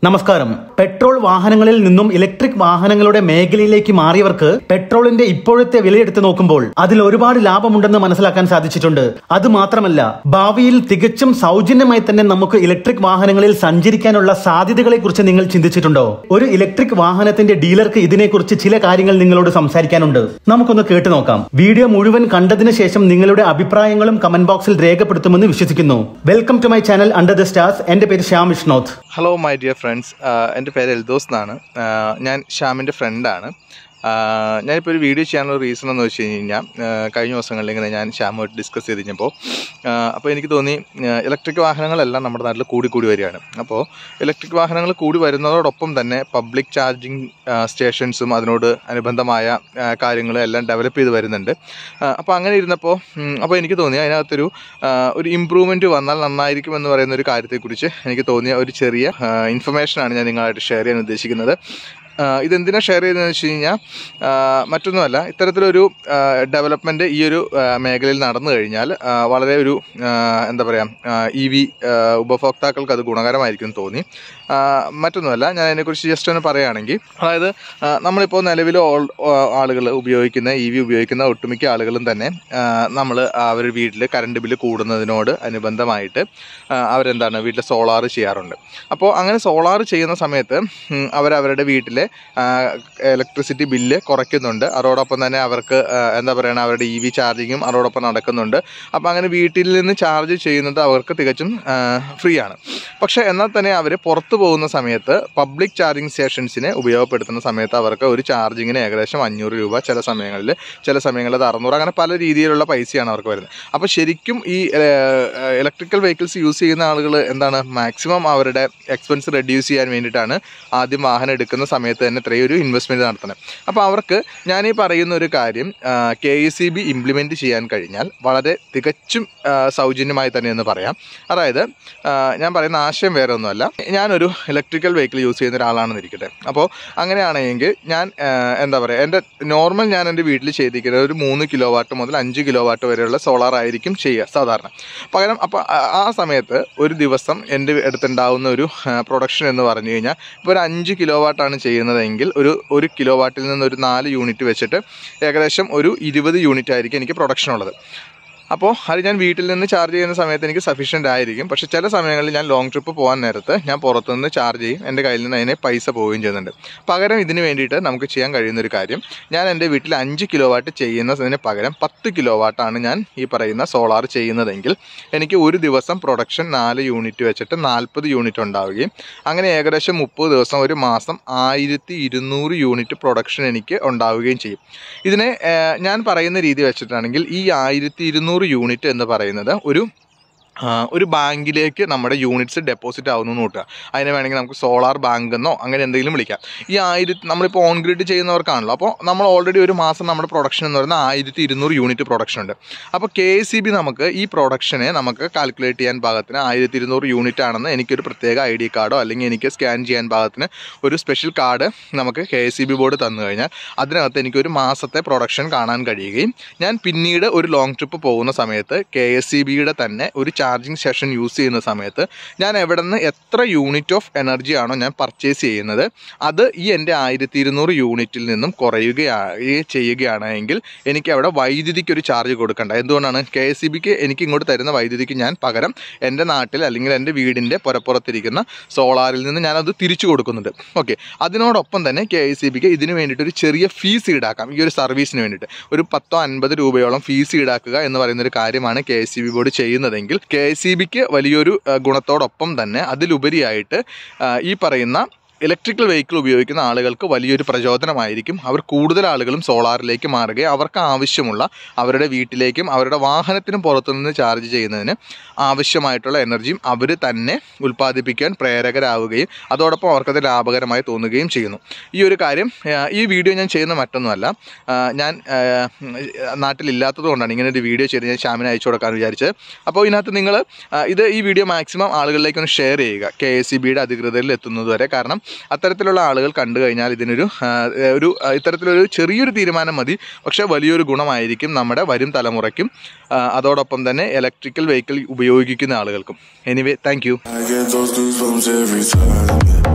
നമസ്കാരം പെട്രോൾ വാഹനങ്ങളിൽ നിന്നും ഇലക്ട്രിക് വാഹനങ്ങളുടെ മേഖലയിലേക്ക് മാറിയവർക്ക് പെട്രോളിന്റെ ഇപ്പോഴത്തെ വിലയെടുത്ത് നോക്കുമ്പോൾ അതിൽ ഒരുപാട് ലാഭമുണ്ടെന്ന് മനസ്സിലാക്കാൻ സാധിച്ചിട്ടുണ്ട് അത് മാത്രമല്ല ഭാവിയിൽ തികച്ചും സൗജന്യമായി തന്നെ നമുക്ക് ഇലക്ട്രിക് വാഹനങ്ങളിൽ സഞ്ചരിക്കാനുള്ള സാധ്യതകളെ കുറിച്ച് നിങ്ങൾ ചിന്തിച്ചിട്ടുണ്ടോ ഒരു ഇലക്ട്രിക് വാഹനത്തിന്റെ ഡീലർക്ക് ഇതിനെക്കുറിച്ച് ചില കാര്യങ്ങൾ നിങ്ങളോട് സംസാരിക്കാനുണ്ട് നമുക്കൊന്ന് കേട്ടു നോക്കാം വീഡിയോ മുഴുവൻ കണ്ടതിന് ശേഷം നിങ്ങളുടെ അഭിപ്രായങ്ങളും കമന്റ് ബോക്സിൽ രേഖപ്പെടുത്തുമെന്ന് വിശ്വസിക്കുന്നു welcome to my channel under the stars എന്റെ പേര് Shyam Vishnoth hello my dear friends എൻ്റെ പേര് എൽദോസ് എന്നാണ് ആഹ് ഞാൻ ശ്യാമിൻ്റെ ഫ്രണ്ടാണ് ആഹ് ഞാനിപ്പോൾ ഒരു വീഡിയോ ചെയ്യാനുള്ള റീസൺ എന്ന് വെച്ച് കഴിഞ്ഞ് കഴിഞ്ഞാൽ ആഹ് കഴിഞ്ഞ ദിവസങ്ങളിൽ ഇങ്ങനെ ഞാൻ ശ്യാമുമായിട്ട് ഡിസ്കസ് ചെയ്ത് കഴിഞ്ഞപ്പോൾ ആഹ് അപ്പോൾ എനിക്ക് തോന്നി ഇലക്ട്രിക് വാഹനങ്ങളെല്ലാം നമ്മുടെ നാട്ടിൽ കൂടി കൂടി വരികയാണ് അപ്പോൾ ഇലക്ട്രിക് വാഹനങ്ങൾ കൂടി വരുന്നതോടൊപ്പം തന്നെ പബ്ലിക് ചാർജിങ് സ്റ്റേഷൻസും അതിനോട് അനുബന്ധമായ ആഹ് കാര്യങ്ങളും എല്ലാം ഡെവലപ്പ് ചെയ്ത് വരുന്നുണ്ട് ആഹ് അപ്പോൾ അങ്ങനെ ഇരുന്നപ്പോൾ ഉം, അപ്പോൾ എനിക്ക് തോന്നി അതിനകത്തൊരു ആഹ് ഒരു ഇമ്പ്രൂവ്മെൻറ്റ് വന്നാൽ നന്നായിരിക്കും എന്ന് പറയുന്ന ഒരു കാര്യത്തെക്കുറിച്ച് എനിക്ക് തോന്നിയ ഒരു ചെറിയ ഇൻഫർമേഷനാണ് ഞാൻ നിങ്ങളായിട്ട് ഷെയർ ചെയ്യാൻ ഉദ്ദേശിക്കുന്നത് ആഹ് ഇതെന്തിനാ ഷെയർ ചെയ്യുന്നതെന്ന് വെച്ച് കഴിഞ്ഞാൽ ആഹ് മറ്റൊന്നുമല്ല ഇത്തരത്തിലൊരു ഡെവലപ്മെൻറ്റ് ഈ ഒരു ആഹ് മേഖലയിൽ നടന്നു കഴിഞ്ഞാൽ ആഹ് വളരെ ഒരു ആഹ് എന്താ പറയുക ഇ വി ഉപഭോക്താക്കൾക്ക് അത് ഗുണകരമായിരിക്കും എന്ന് തോന്നി ആഹ് മറ്റൊന്നുമല്ല ഞാൻ അതിനെക്കുറിച്ച് ജസ്റ്റ് ഒന്ന് പറയുകയാണെങ്കിൽ അതായത് ആഹ് നമ്മളിപ്പോൾ നിലവിൽ ആളുകൾ ഉപയോഗിക്കുന്ന ഇ വി ഉപയോഗിക്കുന്ന ഒട്ടുമിക്ക ആളുകളും തന്നെ നമ്മൾ അവരുടെ വീട്ടിൽ കറണ്ട് ബില്ല് കൂടുന്നതിനോട് അനുബന്ധമായിട്ട് ആഹ് അവരെന്താണ് വീട്ടിൽ സോളാർ ചെയ്യാറുണ്ട് അപ്പോൾ അങ്ങനെ സോളാർ ചെയ്യുന്ന സമയത്ത് ഉം, അവരവരുടെ വീട്ടിലെ ഇലക്ട്രിസിറ്റി ബില്ല് കുറയ്ക്കുന്നുണ്ട് അതോടൊപ്പം തന്നെ അവർക്ക് ആഹ് എന്താ പറയുക അവരുടെ ഇ വി ചാർജിങ്ങും അതോടൊപ്പം നടക്കുന്നുണ്ട് അപ്പോൾ അങ്ങനെ വീട്ടിൽ നിന്ന് ചാർജ് ചെയ്യുന്നത് അവർക്ക് തികച്ചും ഫ്രീ ആണ് പക്ഷേ എന്നാൽ തന്നെ അവർ പുറത്തു പോകുന്ന സമയത്ത് പബ്ലിക് ചാർജിങ് സ്റ്റേഷൻസിനെ ഉപയോഗപ്പെടുത്തുന്ന സമയത്ത് അവർക്ക് ഒരു ചാർജിങ്ങിന് ഏകദേശം അഞ്ഞൂറ് രൂപ ചില സമയങ്ങളിൽ ചില സമയങ്ങളിൽ അത് അറുന്നൂറ് അങ്ങനെ പല രീതിയിലുള്ള പൈസയാണ് അവർക്ക് വരുന്നത് അപ്പോൾ ശരിക്കും ഈ ഇലക്ട്രിക്കൽ വെഹിക്കിൾസ് യൂസ് ചെയ്യുന്ന ആളുകൾ എന്താണ് മാക്സിമം അവരുടെ എക്സ്പെൻസ് റെഡ്യൂസ് ചെയ്യാൻ വേണ്ടിയിട്ടാണ് ആദ്യം വാഹനം എടുക്കുന്ന സമയത്ത് തന്നെ ഇത്രയും ഒരു ഇൻവെസ്റ്റ്മെൻറ്റ് നടത്തുന്നത് അപ്പോൾ അവർക്ക് ഞാൻ ഈ പറയുന്ന ഒരു കാര്യം K A C B implement ചെയ്യാൻ കഴിഞ്ഞാൽ വളരെ തികച്ചും ആ, സൗജന്യമായി തന്നെ എന്ന് പറയാം അതായത് ആ, ഞാൻ പറയുന്ന ആശയം വേറെ ഒന്നുമല്ല ഞാനൊരു ഇലക്ട്രിക്കൽ വെഹിക്കിൾ യൂസ് ചെയ്യുന്ന ഒരാളാണെന്ന് ഇരിക്കട്ടെ അപ്പോൾ അങ്ങനെയാണെങ്കിൽ ഞാൻ ആ, എന്താ പറയുക എൻ്റെ നോർമൽ ഞാൻ എൻ്റെ വീട്ടിൽ ചെയ്തിരിക്കുന്നത് ഒരു മൂന്ന് കിലോ വാട്ട് മുതൽ അഞ്ച് കിലോ വാട്ട് വരെയുള്ള സോളാർ ആയിരിക്കും ചെയ്യുക സാധാരണ പകരം അപ്പോൾ ആ- ആ സമയത്ത് ഒരു ദിവസം എൻ്റെ അടുത്തുണ്ടാവുന്ന ഒരു പ്രൊഡക്ഷൻ എന്ന് പറഞ്ഞു കഴിഞ്ഞാൽ ഇപ്പോൾ ഒരു അഞ്ച് കിലോ വാട്ടാണ് ചെയ്യുന്നതെങ്കിൽ ഒരു ഒരു കിലോ വാട്ടിൽ നിന്ന് ഒരു നാല് യൂണിറ്റ് വെച്ചിട്ട് ഏകദേശം ഒരു ഇരുപത് യൂണിറ്റ് ആയിരിക്കും എനിക്ക് പ്രൊഡക്ഷൻ ഉള്ളത് അപ്പോൾ അത് ഞാൻ വീട്ടിൽ നിന്ന് ചാർജ് ചെയ്യുന്ന സമയത്ത് എനിക്ക് സഫീഷ്യൻ്റ് ആയിരിക്കും പക്ഷേ ചില സമയങ്ങളിൽ ഞാൻ ലോങ് ട്രിപ്പ് പോകാൻ നേരത്ത് ഞാൻ പുറത്തുനിന്ന് ചാർജ് ചെയ്യും എൻ്റെ കയ്യിൽ നിന്ന് അതിനെ പൈസ പോവുകയും ചെയ്യുന്നുണ്ട് പകരം ഇതിന് വേണ്ടിയിട്ട് നമുക്ക് ചെയ്യാൻ കഴിയുന്ന ഒരു കാര്യം ഞാൻ എൻ്റെ വീട്ടിൽ അഞ്ച് കിലോ വാട്ട് ചെയ്യുന്നതിന് പകരം പത്ത് കിലോ വാട്ടാണ് ഞാൻ ഈ പറയുന്ന സോളാർ ചെയ്യുന്നതെങ്കിൽ എനിക്ക് ഒരു ദിവസം പ്രൊഡക്ഷൻ നാല് യൂണിറ്റ് വെച്ചിട്ട് നാൽപ്പത് യൂണിറ്റ് ഉണ്ടാവുകയും അങ്ങനെ ഏകദേശം മുപ്പത് ദിവസം ഒരു മാസം ആയിരത്തി ഇരുന്നൂറ് യൂണിറ്റ് പ്രൊഡക്ഷൻ എനിക്ക് ഉണ്ടാവുകയും ചെയ്യും ഇതിനെ ഏഹ്, ഞാൻ പറയുന്ന രീതി വെച്ചിട്ടാണെങ്കിൽ ഈ ആയിരത്തി ഇരുന്നൂറ് യൂണിറ്റ് എന്ന് പറയുന്നത് ഒരു ആ, ഒരു ബാങ്കിലേക്ക് നമ്മുടെ യൂണിറ്റ്സ് ഡെപ്പോസിറ്റ് ആവുന്നു എന്ന് നോക്കുക അതിനെ വേണമെങ്കിൽ നമുക്ക് സോളാർ ബാങ്ക് എന്നോ അങ്ങനെ എന്തെങ്കിലും വിളിക്കാം ഈ ആയിരത്തി നമ്മളിപ്പോൾ ഓൺ ഗ്രിഡ് ചെയ്യുന്നവർക്കാണല്ലോ അപ്പോൾ നമ്മൾ ഓൾറെഡി ഒരു മാസം നമ്മുടെ പ്രൊഡക്ഷൻ എന്ന് പറയുന്നത് ആയിരത്തി ഇരുന്നൂറ് യൂണിറ്റ് പ്രൊഡക്ഷൻ ഉണ്ട് അപ്പോൾ കെ സി ബി നമുക്ക് ഈ പ്രൊഡക്ഷനെ നമുക്ക് കാൽക്കുലേറ്റ് ചെയ്യാൻ പാകത്തിന് ആയിരത്തി ഇരുന്നൂറ് യൂണിറ്റ് ആണെന്ന് എനിക്കൊരു പ്രത്യേക ഐ ഡി കാർഡോ അല്ലെങ്കിൽ എനിക്ക് സ്കാൻ ചെയ്യാൻ പാകത്തിന് ഒരു സ്പെഷ്യൽ കാർഡ് നമുക്ക് കെ സി ബി ബോർഡ് തന്നു കഴിഞ്ഞാൽ അതിനകത്ത് എനിക്ക് ഒരു മാസത്തെ പ്രൊഡക്ഷൻ കാണാൻ കഴിയുകയും ഞാൻ പിന്നീട് ഒരു ലോങ് ട്രിപ്പ് പോകുന്ന സമയത്ത് കെ എസ് സി ബിയുടെ തന്നെ ഒരു ചാർജിങ് സെഷൻ യൂസ് ചെയ്യുന്ന സമയത്ത് ഞാൻ എവിടെ നിന്ന് എത്ര യൂണിറ്റ് ഓഫ് എനർജി ആണോ ഞാൻ പർച്ചേസ് ചെയ്യുന്നത് അത് ഈ എൻ്റെ ആയിരത്തി ഇരുന്നൂറ് യൂണിറ്റിൽ നിന്നും കുറയുകയാണ് ചെയ്യുകയാണെങ്കിൽ എനിക്ക് അവിടെ വൈദ്യുതിക്ക് ഒരു ചാർജ് കൊടുക്കണ്ട എന്തുകൊണ്ടാണ് കെ എസ് സി ബിക്ക് എനിക്ക് ഇങ്ങോട്ട് തരുന്ന വൈദ്യുതിക്ക് ഞാൻ പകരം എൻ്റെ നാട്ടിൽ അല്ലെങ്കിൽ എൻ്റെ വീടിൻ്റെ പുറപ്പുറത്തിരിക്കുന്ന സോളാറിൽ നിന്ന് ഞാനത് തിരിച്ചു കൊടുക്കുന്നുണ്ട് ഓക്കെ അതിനോടൊപ്പം തന്നെ കെ എസ് സി ബിക്ക് ഇതിന് വേണ്ടിയിട്ട് ഒരു ചെറിയ ഫീസ് ഈടാക്കാം ഈ ഒരു സർവീസിന് വേണ്ടിയിട്ട് ഒരു പത്തോ അൻപത് രൂപയോളം ഫീസ് ഈടാക്കുക എന്ന് പറയുന്ന ഒരു കാര്യമാണ് K S C B board ചെയ്യുന്നതെങ്കിൽ കെ എസ് സി ബിക്ക് വലിയൊരു ആ, ഗുണത്തോടൊപ്പം തന്നെ അതിലുപരിയായിട്ട് ആ, ഈ പറയുന്ന ഇലക്ട്രിക്കൽ വെഹിക്കിൾ ഉപയോഗിക്കുന്ന ആളുകൾക്ക് വലിയൊരു പ്രചോദനമായിരിക്കും അവർ കൂടുതൽ ആളുകളും സോളാറിലേക്ക് മാറുകയും അവർക്ക് ആവശ്യമുള്ള അവരുടെ വീട്ടിലേക്കും അവരുടെ വാഹനത്തിനും പുറത്തുനിന്ന് ചാർജ് ചെയ്യുന്നതിന് ആവശ്യമായിട്ടുള്ള എനർജിയും അവർ തന്നെ ഉൽപ്പാദിപ്പിക്കാൻ പ്രേരകരാവുകയും അതോടൊപ്പം അവർക്കത് ലാഭകരമായി തോന്നുകയും ചെയ്യുന്നു ഈ ഒരു കാര്യം ആ, ഈ വീഡിയോ ഞാൻ ചെയ്യുന്ന മറ്റൊന്നുമല്ല ആ, ഞാൻ ആ, നാട്ടിലില്ലാത്തത് കൊണ്ടാണ് ഇങ്ങനെ ഒരു വീഡിയോ ചെയ്ത് ഞാൻ ശ്യാമിന് അയച്ചു കൊടുക്കാൻ വിചാരിച്ചത് അപ്പോൾ ഇതിനകത്ത് നിങ്ങൾ ഇത് ഈ വീഡിയോ മാക്സിമം ആളുകളിലേക്ക് ഒന്ന് ഷെയർ ചെയ്യുക കെ എസ് സി ബിയുടെ അധികൃതരിൽ എത്തുന്നത് വരെ കാരണം അത്തരത്തിലുള്ള ആളുകൾ കണ്ടു കഴിഞ്ഞാൽ ഇതിനൊരു ആ, ഒരു ആ, ഇത്തരത്തിലൊരു ചെറിയൊരു തീരുമാനം മതി പക്ഷേ വലിയൊരു ഗുണമായിരിക്കും നമ്മുടെ വരും തലമുറയ്ക്കും ആ, അതോടൊപ്പം തന്നെ ഇലക്ട്രിക്കൽ വെഹിക്കിൾ ഉപയോഗിക്കുന്ന ആളുകൾക്കും anyway thank I get those goosebumps every time.